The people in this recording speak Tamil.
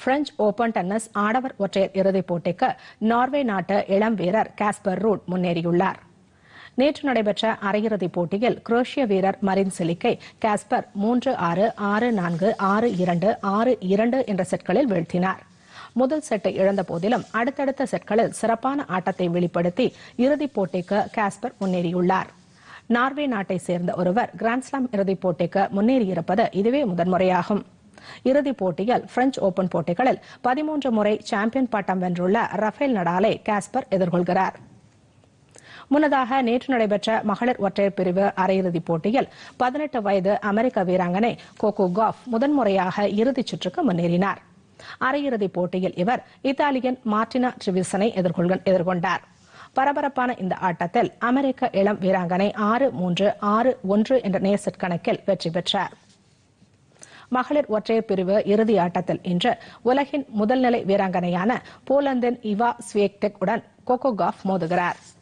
பிரெஞ்ச் ஓபன் டென்னிஸ் ஆடவர் ஒற்றையர் இறுதிப் போட்டிக்கு நார்வே நாட்டு இளம் வீரர் காஸ்பர் ரூட் முன்னேறியுள்ளார் நேற்று நடைபெற்ற அரையிறுதிப் போட்டியில் குரோஷிய வீரர் மரின் செலிக்கை காஸ்பர் மூன்று ஆறு ஆறு நான்கு ஆறு இரண்டு ஆறு இரண்டு என்ற செட்களில் வீழ்த்தினார் முதல் செட்டை இழந்த போதிலும் அடுத்தடுத்த செட்களில் சிறப்பான ஆட்டத்தை வெளிப்படுத்தி இறுதிப் போட்டிக்கு காஸ்பர் முன்னேறியுள்ளார் நார்வே நாட்டை சேர்ந்த ஒருவர் கிராண்ட்ஸ்லாம் இறுதிப் போட்டிக்கு முன்னேறியிருப்பது இதுவே முதன்முறையாகும் இறுதிப் போட்டியில் பிரெஞ்ச் ஓபன் போட்டிகளில் பதிமூன்று முறை சாம்பியன் பட்டம் வென்றுள்ள ரஃபேல் நடாலை காஸ்பர் எதிர்கொள்கிறார் முன்னதாக நேற்று நடைபெற்ற மகளிர் ஒற்றையர் பிரிவு அரையிறுதிப் போட்டியில் பதினெட்டு வயது அமெரிக்க வீராங்கனை கோகோ காஃப் முதன்முறையாக இறுதிச் சுற்றுக்கு முன்னேறினார் அரையிறுதிப் போட்டியில் இவர் இத்தாலியன் மார்டினா ட்ரிவிசனை எதிர்கொண்டார் பரபரப்பான இந்த ஆட்டத்தில் அமெரிக்க இளம் வீராங்கனை ஆறு மூன்று ஆறு ஒன்று என்ற நேசட் கணக்கில் வெற்றி பெற்றார் மகளிர் ஒற்றையர் பிரிவு இறுதி ஆட்டத்தில் இன்று உலகின் முதல்நிலை வீராங்கனையான போலந்தின் இவா ஸ்வியேக்டெக் உடன் கோகோ காஃப் மோதுகிறார்